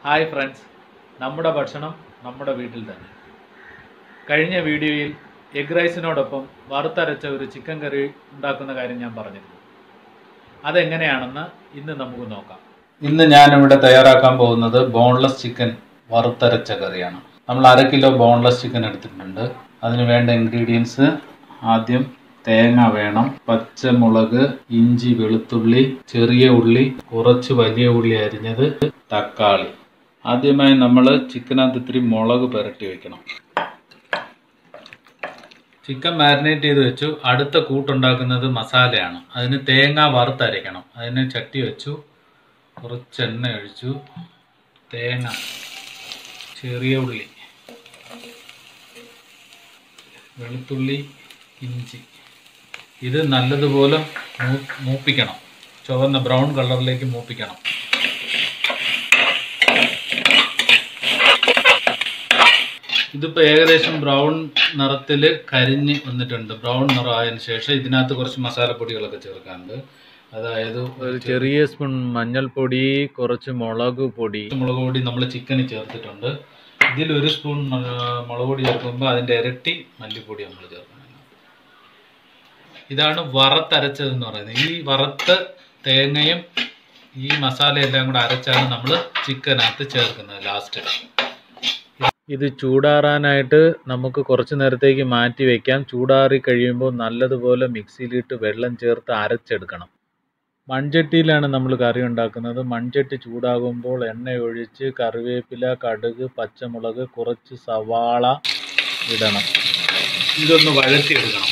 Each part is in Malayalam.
ഹായ് ഫ്രണ്ട്സ് നമ്മുടെ ഭക്ഷണം നമ്മുടെ വീട്ടിൽ തന്നെ കഴിഞ്ഞ വീഡിയോയിൽ എഗ് റൈസിനോടൊപ്പം വറുത്തരച്ച ഒരു ചിക്കൻ കറി ഉണ്ടാക്കുന്ന കാര്യം ഞാൻ പറഞ്ഞിരുന്നു അതെങ്ങനെയാണെന്ന് ഇന്ന് നമുക്ക് നോക്കാം ഇന്ന് ഞാൻ ഇവിടെ തയ്യാറാക്കാൻ പോകുന്നത് ബോൺലെസ് ചിക്കൻ വറുത്തരച്ച കറിയാണ് നമ്മൾ അര കിലോ ബോൺലെസ് ചിക്കൻ എടുത്തിട്ടുണ്ട് അതിന് വേണ്ട ഇൻഗ്രീഡിയൻസ് ആദ്യം തേങ്ങ വേണം പച്ചമുളക് ഇഞ്ചി വെളുത്തുള്ളി ചെറിയ ഉള്ളി കുറച്ച് വലിയ ഉള്ളി അരിഞ്ഞത് തക്കാളി ആദ്യമായി നമ്മൾ ചിക്കനകത്ത് ഇത്തിരി മുളക് പുരട്ടി വെക്കണം ചിക്കൻ മാരിനേറ്റ് ചെയ്ത് വെച്ചു അടുത്ത കൂട്ടുണ്ടാക്കുന്നത് മസാലയാണ് അതിന് തേങ്ങ വറുത്തരയ്ക്കണം അതിന് ചട്ടി വെച്ചു കുറച്ച് എണ്ണ ഒഴിച്ചു തേങ്ങ ചെറിയ ഉള്ളി വെളുത്തുള്ളി ഇഞ്ചി ഇത് നല്ലതുപോലെ മൂ- മൂപ്പിക്കണം ചുവന്ന ബ്രൗൺ കളറിലേക്ക് മൂപ്പിക്കണം ഇതിപ്പോൾ ഏകദേശം ബ്രൗൺ നിറത്തിൽ കരിഞ്ഞ് വന്നിട്ടുണ്ട് ബ്രൗൺ നിറമായതിനു ശേഷം ഇതിനകത്ത് കുറച്ച് മസാലപ്പൊടികളൊക്കെ ചേർക്കാനുണ്ട് അതായത് ഒരു ചെറിയ സ്പൂൺ മഞ്ഞൾപ്പൊടി കുറച്ച് മുളക് പൊടി മുളക് പൊടി നമ്മൾ ചിക്കന് ചേർത്തിട്ടുണ്ട് ഇതിൽ ഒരു സ്പൂൺ മ- മുളക് പൊടി ചേർക്കുമ്പോൾ അതിൻ്റെ ഇരട്ടി മല്ലിപ്പൊടി നമ്മൾ ചേർക്കണം ഇതാണ് വറുത്തരച്ചതെന്ന് പറയുന്നത് ഈ വറുത്ത് തേങ്ങയും ഈ മസാലയെല്ലാം കൂടെ അരച്ചാണ് നമ്മൾ ചിക്കനകത്ത് ചേർക്കുന്നത് ലാസ്റ്റ് ഇത് ചൂടാറാനായിട്ട് നമുക്ക് കുറച്ച് നേരത്തേക്ക് മാറ്റി വെക്കാം ചൂടാറി കഴിയുമ്പോൾ നല്ലതുപോലെ മിക്സിയിലിട്ട് വെള്ളം ചേർത്ത് അരച്ചെടുക്കണം മൺചട്ടിയിലാണ് നമ്മൾ കറി ഉണ്ടാക്കുന്നത് മൺചട്ടി ചൂടാകുമ്പോൾ എണ്ണ ഒഴിച്ച് കറിവേപ്പില കടുക് പച്ചമുളക് കുറച്ച് സവാള ഇടണം ഇതൊന്ന് വഴറ്റിയെടുക്കണം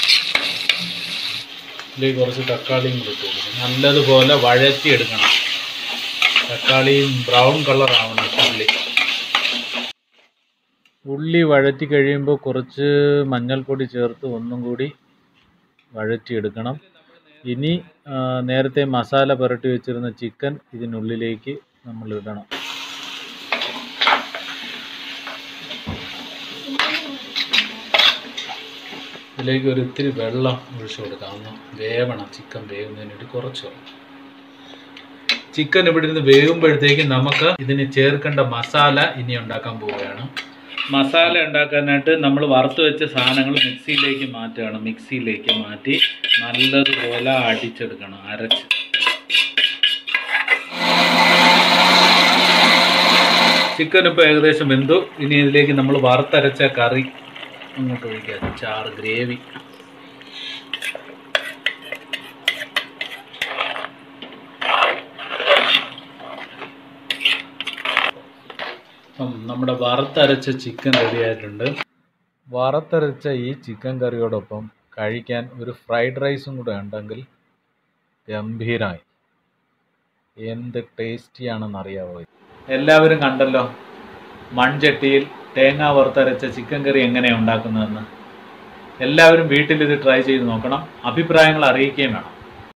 ഇതിലേക്ക് കുറച്ച് തക്കാളിയും കൂടി ഇട്ട് കൊടുക്കണം നല്ലതുപോലെ വഴറ്റിയെടുക്കണം തക്കാളിയും ബ്രൗൺ കളർ ആവണം ഉള്ളി ഉള്ളി വഴറ്റി കഴിയുമ്പോൾ കുറച്ച് മഞ്ഞൾപ്പൊടി ചേർത്ത് ഒന്നും കൂടി വഴറ്റിയെടുക്കണം ഇനി ആ, നേരത്തെ മസാല പുരട്ടി വെച്ചിരുന്ന ചിക്കൻ ഇതിനുള്ളിലേക്ക് നമ്മൾ ഇടണം ഇതിലേക്ക് ഒരു ഇത്തിരി വെള്ളം ഒഴിച്ചു കൊടുക്കാം ഒന്ന് വേവണം ചിക്കൻ വേവുന്നതിന് വേണ്ടി കുറച്ച് വെള്ളം ചിക്കൻ ഇവിടെ നിന്ന് വേകുമ്പോഴത്തേക്കും നമുക്ക് ഇതിന് ചേർക്കേണ്ട മസാല ഇനി ഉണ്ടാക്കാൻ പോവുകയാണ് മസാല ഉണ്ടാക്കാനായിട്ട് നമ്മൾ വറുത്ത് വെച്ച സാധനങ്ങൾ മിക്സിയിലേക്ക് മാറ്റുകയാണ് മിക്സിയിലേക്ക് മാറ്റി നല്ലതുപോലെ അടിച്ചെടുക്കണം അരച്ച് ചിക്കൻ ഇപ്പോൾ ഏകദേശം വെന്തു ഇനി ഇതിലേക്ക് നമ്മൾ വറുത്തരച്ച കറി അങ്ങോട്ട് ഒഴിക്കാം ചാറ് ഗ്രേവി അപ്പം നമ്മുടെ വറുത്തരച്ച ചിക്കൻ റെഡി ആയിട്ടുണ്ട് വറുത്തരച്ച ഈ ചിക്കൻ കറിയോടൊപ്പം കഴിക്കാൻ ഒരു ഫ്രൈഡ് റൈസും കൂടെ ഉണ്ടെങ്കിൽ ഗംഭീരമായി എന്ത് ടേസ്റ്റിയാണെന്ന് അറിയാവോ എല്ലാവരും കണ്ടല്ലോ മൺചട്ടിയിൽ തേങ്ങ വറുത്തരച്ച ചിക്കൻ കറി എങ്ങനെയാണ് ഉണ്ടാക്കുന്നതെന്ന് എല്ലാവരും വീട്ടിൽ ഇത് ട്രൈ ചെയ്ത് നോക്കണം അഭിപ്രായങ്ങൾ അറിയിക്കുകയും വേണം